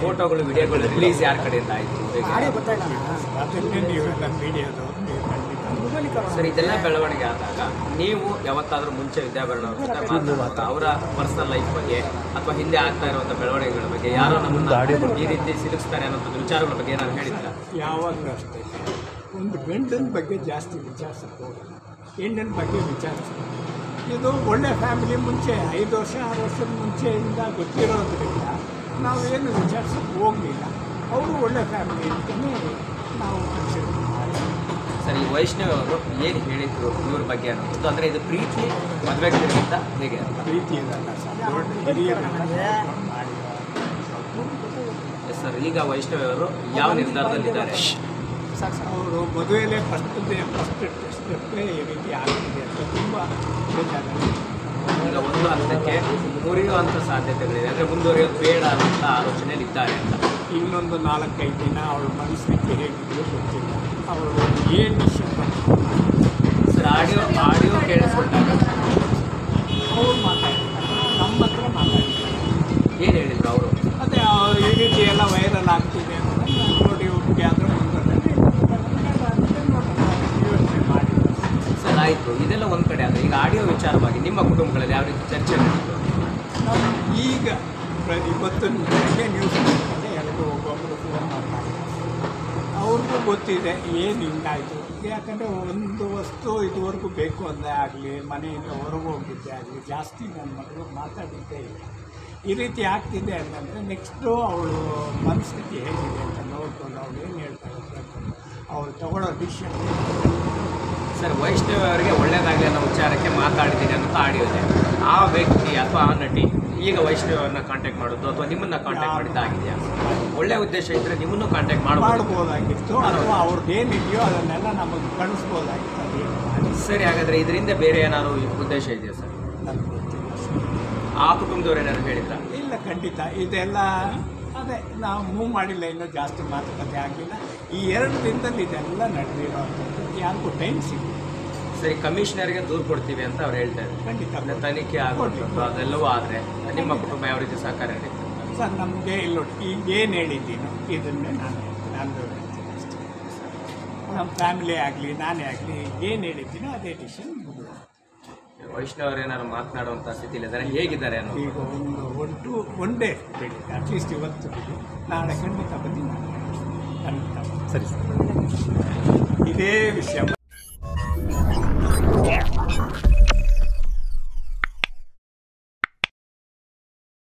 ಫೋಟೋಗಳು ವಿಡಿಯೋಗಳು ರಿಲೀಸ್ ಯಾರ ಕಡೆಯಿಂದ ಆಯಿತು ಆಡಿಯೋ ಗೊತ್ತಾಯಿಲ್ಲ ಅದನ್ನೇ ನೀವೆಲ್ಲ ಮೀಡಿಯಾದವರು ನೀವು ಖಂಡಿತ ಸರ್ ಇದೆಲ್ಲ ಬೆಳವಣಿಗೆ ಆದಾಗ ನೀವು ಯಾವತ್ತಾದ್ರೂ ಮುಂಚೆ ವಿದ್ಯಾಭರಣ ಅವ್ರ ಜೊತೆ ಮಾತಾಡುವಾಗ ಅವರ ಪರ್ಸನಲ್ ಲೈಫ್ ಬಗ್ಗೆ ಅಥವಾ ಹಿಂದೆ ಆಗ್ತಾ ಇರುವಂಥ ಬೆಳವಣಿಗೆಗಳ ಬಗ್ಗೆ ಯಾರೋ ನಮ್ಮನ್ನ ಈ ರೀತಿ ಸಿಲುಕಿಸ್ತಾರೆ ಅನ್ನೋಂಥ ವಿಚಾರಗಳ ಬಗ್ಗೆ ಏನಾದ್ರು ಹೇಳಿದ್ರ ಯಾವಾಗಲೂ ಅಷ್ಟೇ ಒಂದು ಗಂಡನ ಬಗ್ಗೆ ಜಾಸ್ತಿ ವಿಚಾರಿಸಕ್ಕೆ ಹೋಗಲ್ಲ ಹೆಣ್ಣಿನ ಬಗ್ಗೆ ವಿಚಾರಿಸ್ತಾರೆ ಇದು ಒಳ್ಳೆ ಫ್ಯಾಮಿಲಿ ಮುಂಚೆ ಐದು ವರ್ಷ ಆರು ವರ್ಷದ ಮುಂಚೆಯಿಂದ ಗೊತ್ತಿರೋದ್ರಿಂದ ನಾವೇನು ವಿಚಾರಿಸಕ್ಕೆ ಹೋಗಲಿಲ್ಲ ಅವರು ಒಳ್ಳೆ ಫ್ಯಾಮಿಲಿ ಅಂತಲೇ ನಾವು ಕನ್ಸಿಡರ್ ಮಾಡಿ ಸರ್ ಈ ವೈಷ್ಣವ್ ಅವರು ಏನು ಹೇಳಿದ್ರು ಇವ್ರ ಬಗ್ಗೆ ಅನ್ನೋದು ಅಂದ್ರೆ ಇದು ಪ್ರೀತಿ ಮದುವೆಗಿಂತ ಹೇಗೆ ಅಂತ ಪ್ರೀತಿ ಇದಲ್ಲ ಸರ್ ದೊಡ್ಡ ಹಿರಿಯರನ್ನ ಮಾಡಿ ಎಸ್ ಸರ್ ಈಗ ವೈಷ್ಣವ್ ಅವರು ಯಾವ ನಿರ್ಧಾರದಲ್ಲಿದ್ದಾರೆ ಅವರು ಮದುವೆಯಲ್ಲೇ ಫಸ್ಟ್ ಫಸ್ಟ್ ಸ್ಟೆಪ್ಪೇ ಈ ರೀತಿ ಆಗ್ತಿದೆ ಅಂತ ತುಂಬ ಬೇಜಾರಾಗಿದೆ ಈಗ ಒಂದು ಹಂತಕ್ಕೆ ಮುರಿಯುವಂಥ ಸಾಧ್ಯತೆಗಳಿದೆ ಅಂದ್ರೆ ಮುಂದುವರಿಯೋದು ಬೇಡ ಅಂತ ಆಲೋಚನೆಯಲ್ಲಿ ಇದ್ದಾರೆ ಅಂತ ಇನ್ನೊಂದು ನಾಲ್ಕೈದು ದಿನ ಅವಳ ಮನಸ್ಥಿತಿ ಹೇಗಿದೆಯೋ ಗೊತ್ತಿಲ್ಲ ಅವಳು ಏನು ವಿಷಯ ಸರ್ ಆಡಿಯೋ ಆಡಿಯೋ ಕೇಳಿಸ್ಕೊಂಡಾಗ ಅವ್ರು ಮಾತಾಡ್ತಾರೆ ನಮ್ಮ ಹತ್ರ ಮಾತಾಡ್ತಾರೆ ಏನು ಹೇಳಿದ್ರು ಅವರು ಅದೇ ಅವ್ರು ಈ ರೀತಿ ಎಲ್ಲ ವೈರಲ್ ಆಗ್ತಿದೆ ಅಂತ ನೋಡಿ ಒಟ್ಟಿಗೆ ಆದರೂ ಮುಂದೆ ಯೋಚನೆ ಮಾಡಿ ಸರ್ ಆಯಿತು ಇದೆಲ್ಲ ಒಂದು ಕಡೆ ಆದರೆ ಈಗ ಆಡಿಯೋ ವಿಚಾರವಾಗಿ ನಿಮ್ಮ ಕುಟುಂಬಗಳಲ್ಲಿ ಯಾವ ರೀತಿ ಚರ್ಚೆ ನಡೀತು ನಾವು ಈಗ ಪ್ರ- ಇವತ್ತು ಬೆಳಗ್ಗೆ ನ್ಯೂಸ್ ನೋಡ್ತಾರೆ ಎಲ್ಲರೂ ಒಬ್ಬೊಬ್ಬರು ಫೋನ್ ಮಾಡ್ತಾರೆ ಅವ್ರಿಗೂ ಗೊತ್ತಿದೆ ಏನು ಹಿಂಗಾಯಿತು ಯಾಕಂದರೆ ಒಂದು ವಸ್ತು ಇದುವರೆಗೂ ಬೇಕು ಅಂದೇ ಆಗಲಿ ಮನೆಯಿಂದ ಹೊರಗೆ ಹೋಗಿದ್ದೇ ಆಗಲಿ ಜಾಸ್ತಿ ನನ್ನ ಮಗಳು ಮಾತಾಡಿದ್ದೇ ಇಲ್ಲ ಈ ರೀತಿ ಆಗ್ತಿದೆ ಅಂತಂದರೆ ನೆಕ್ಸ್ಟು ಅವಳು ಮನಸ್ಥಿತಿ ಹೇಗಿದೆ ಅಂತ ನೋಡ್ಕೊಂಡು ಅವಳು ಏನು ಹೇಳ್ತಾ ಇರ್ಬೇಕು ಅವಳು ತಗೊಳ್ಳೋ ಡಿಸಿಷನ್ ಸರ್ ವೈಷ್ಣವ್ ಅವರಿಗೆ ಒಳ್ಳೇದಾಗಲಿ ಅನ್ನೋ ವಿಚಾರಕ್ಕೆ ಮಾತಾಡಿದ್ದೀನಿ ಅನ್ನೋ ಆಡಿಯೋ ಇದೆ ಆ ವ್ಯಕ್ತಿ ಅಥವಾ ಆ ನಟಿ ಈಗ ವೈಷ್ಣವ್ ಅವ್ರನ್ನ ಕಾಂಟ್ಯಾಕ್ಟ್ ಮಾಡೋದು ಅಥವಾ ನಿಮ್ಮನ್ನ ಕಾಂಟ್ಯಾಕ್ಟ್ ಮಾಡಿದ್ದಾಗಿದೆಯಾ ಒಳ್ಳೆ ಉದ್ದೇಶ ಇದ್ರೆ ನಿಮ್ಮನ್ನು ಕಾಂಟ್ಯಾಕ್ಟ್ ಮಾಡ್ಬೋದು ಮಾಡ್ಬೋದಾಗಿತ್ತು ಅಥವಾ ಅವ್ರದ್ದು ಏನಿದೆಯೋ ಅದನ್ನೆಲ್ಲ ನಮಗೆ ಕಳಿಸ್ಬೋದಾಗಿತ್ತು ಅದೇನು ಮಾಡಿ ಸರಿ ಹಾಗಾದ್ರೆ ಇದರಿಂದ ಬೇರೆ ಏನಾದ್ರು ಉದ್ದೇಶ ಇದೆಯಾ ಸರ್ ನನಗೆ ಗೊತ್ತಿಲ್ಲ ಆ ಕುಟುಂಬದವ್ರು ಏನಾದ್ರು ಹೇಳಿದ್ರ ಇಲ್ಲ ಖಂಡಿತ ಇದೆಲ್ಲ ಅದೇ ನಾವು ಮೂವ್ ಮಾಡಿಲ್ಲ ಇನ್ನೂ ಜಾಸ್ತಿ ಮಾತುಕತೆ ಆಗಲಿಲ್ಲ ಈ ಎರಡು ದಿನದಲ್ಲಿ ಇದೆಲ್ಲ ನಡೆದಿರೋವಂಥದ್ದು ಯಾರಿಗೂ ಟೈಮ್ ಸಿಗಲಿಲ್ಲ ಸರಿ ಕಮಿಷನರ್ಗೆ ದೂರು ಕೊಡ್ತೀವಿ ಅಂತ ಅವ್ರು ಹೇಳ್ತಾ ಇದ್ದಾರೆ ಖಂಡಿತ ಅಂದ್ರೆ ತನಿಖೆ ಆಗೋದು ಅದೆಲ್ಲವೂ ಆದರೆ ನಿಮ್ಮ ಕುಟುಂಬ ಯಾವ ರೀತಿ ಸಹಕಾರ ನೀಡುತ್ತೆ ಸರ್ ನಮಗೆ ಇಲ್ಲಿ ಈಗ ಏನು ಹೇಳಿದ್ದೀನೋ ಇದನ್ನೇ ನಾನು ನಾನು ಹೇಳ್ತೀನಿ ಅಷ್ಟೇ ನಮ್ಮ ಫ್ಯಾಮಿಲಿ ಆಗಲಿ ನಾನೇ ಆಗಲಿ ಏನು ಹೇಳಿದ್ದೀನೋ ಅದೇ ಡಿಸಿಷನ್ ವೈಷ್ಣವ್ ಅವ್ರು ಏನಾದ್ರು ಮಾತನಾಡುವಂಥ ಸ್ಥಿತಿಲಿ ಇದ್ದಾರೆ ಹೇಗಿದ್ದಾರೆ ಅನ್ನೋದು ಈಗ ಒಂದು ಒನ್ ಟು ಒನ್ ಡೇ ಬಿಡಿ ಅಟ್ಲೀಸ್ಟ್ ಇವತ್ತು ಬಿಡಿ ನಾಳೆ ಖಂಡಿತ ಬಂದು ನಾನು ಹೇಳ್ತೀನಿ. ಖಂಡಿತ ಸರಿ ಸರ್ ಇದೇ ವಿಷಯ